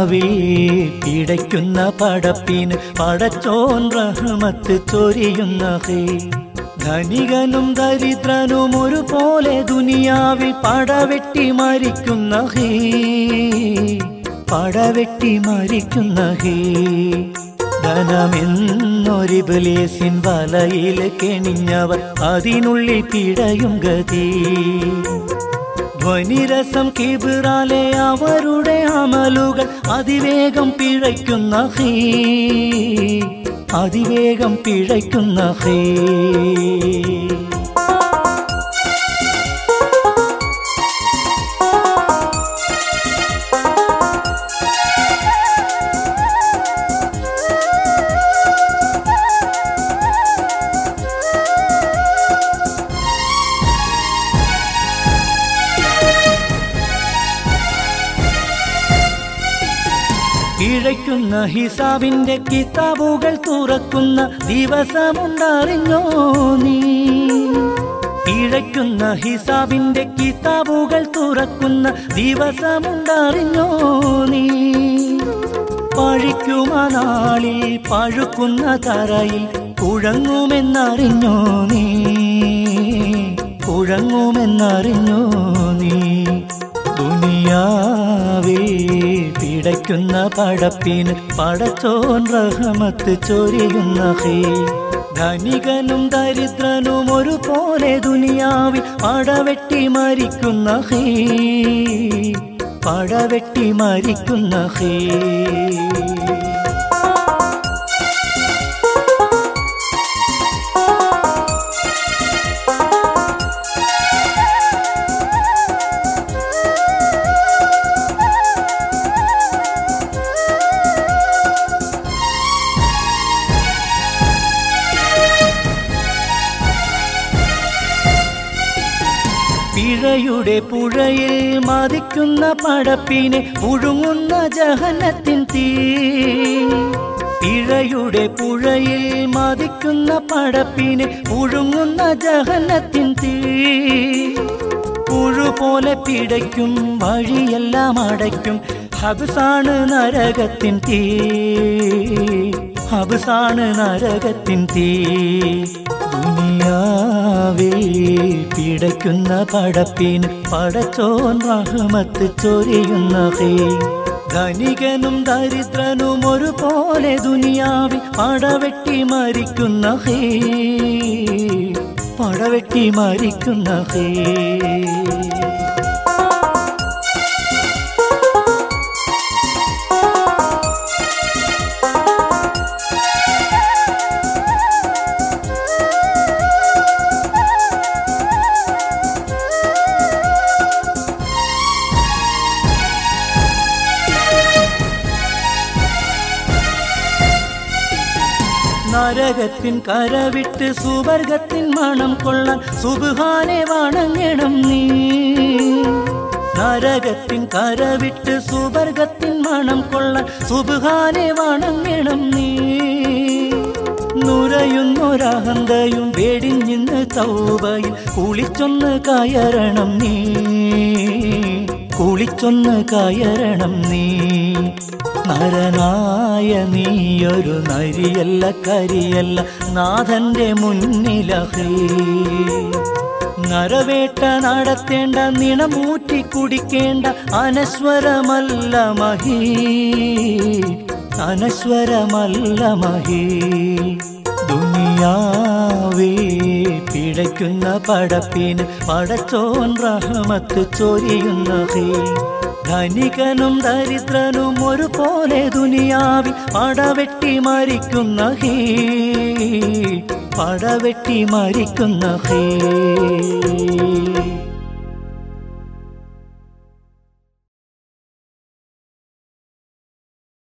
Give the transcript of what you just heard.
ദുനിയാവിൽ പിടയ്ക്കുന്ന പടപ്പിന് പടച്ചോൻ റഹ്മത്ത് ചൊരിയുന്ന ഹേ ധനികനും ദരിദ്രനും ഒരുപോലെ ദുനിയാവിൽ പടവെട്ടി മരിക്കുന്ന ഹേ പടവെട്ടി മരിക്കുന്ന ഹേ ധനമെന്നൊരിബലേസിൻ വലയിൽ കെണിഞ്ഞവർ അതിനുള്ളിൽ പിടയും ഗതി ധ്വനിരസം കിബിറാലെ അവരുടെ അമലുകൾ അതിവേഗം പിഴയ്ക്കുന്ന ഹേ അതിവേഗം പിഴയ്ക്കുന്ന ഹേ പിഴയ്ക്കുന്ന ഹിസാബിന്റെ കിതാബുകൾ തുറക്കുന്ന ദിവസമുണ്ടറിഞ്ഞോ നീ പിഴയ്ക്കുന്ന ഹിസാബിന്റെ കിതാബുകൾ തുറക്കുന്ന ദിവസമുണ്ടറിഞ്ഞോ നീ പഴിക്കുമ നാളിൽ പഴുക്കുന്ന തറയിൽ കുഴങ്ങുമെന്നറിഞ്ഞോ നീ കുഴങ്ങുമെന്നറിഞ്ഞോ നീ ദുനിയാവിൽ പിടയ്ക്കുന്ന പടപ്പിന് പടച്ചോൻ റഹമത്ത് ചൊരിയുന്ന ഹേ ധനികനും ദരിദ്രനും ഒരുപോലെ ദുനിയാവിൽ പടവെട്ടി മരിക്കുന്ന ഹേ പടവെട്ടി മരിക്കുന്ന ഹേ പിഴയുടെ പുഴയിൽ മതിക്കുന്ന പടപ്പിനെ മുഴുങ്ങുന്ന ജഹനത്തിൻ തീ പിഴയുടെ പുഴയിൽ മതിക്കുന്ന പടപ്പിനെ മുഴുങ്ങുന്ന ജഹനത്തിൻ തീ പുഴു പോലെ പിടയ്ക്കും വഴിയെല്ലാം അടയ്ക്കും ഹബ്സാണ് നരകത്തിൻ തീ ഹബ്സാണ് നരകത്തിൻ തീ ദുനിയാവിൽ പിടയ്ക്കുന്ന പടപ്പിന് പടച്ചോൻ റഹ്മത്ത് ചൊരിയുന്ന ഹേ ധനികനും ദരിദ്രനും ഒരുപോലെ ദുനിയാവിൽ പടവെട്ടി മരിക്കുന്ന ഹേ പടവെട്ടി മരിക്കുന്ന ഹേ നരകത്തിൻ കരവിട്ട് സുവർഗത്തിൻ മണം കൊള്ളാൻ സുബുഹാനെ വണങ്ങണം നീ നരകത്തിൻ കരവിട്ട് സുവർഗത്തിൻ മണം കൊള്ളാൻ സുബുഹാനെ വണങ്ങണം നീ നുരയുന്നൊരഹന്തയും വെടിഞ്ഞിന്ന് തൗബയിൽ കുളിച്ചൊന്ന് കയറണം നീ കുളിച്ചൊന്ന് കയറണം നീ നരനായ നീയൊരു നരിയല്ല കരിയല്ല നാഥന്റെ മുന്നിലഹേ നരവേട്ട നടത്തേണ്ട നിണമൂറ്റി കുടിക്കേണ്ട അനശ്വരമല്ല മഹീ അനശ്വരമല്ല മഹീ ദുനിയാവേ പിടയ്ക്കുന്ന പടപ്പിന് പടച്ചോൻ റഹമത്ത് ചൊരിയുന്ന ഹേ ധനികനും ദരിദ്രനും ഒരുപോലെ ദുനിയാവിൽ പടവെട്ടി മരിക്കുന്ന ഹേ പടവെട്ടി മരിക്കുന്ന ഹേ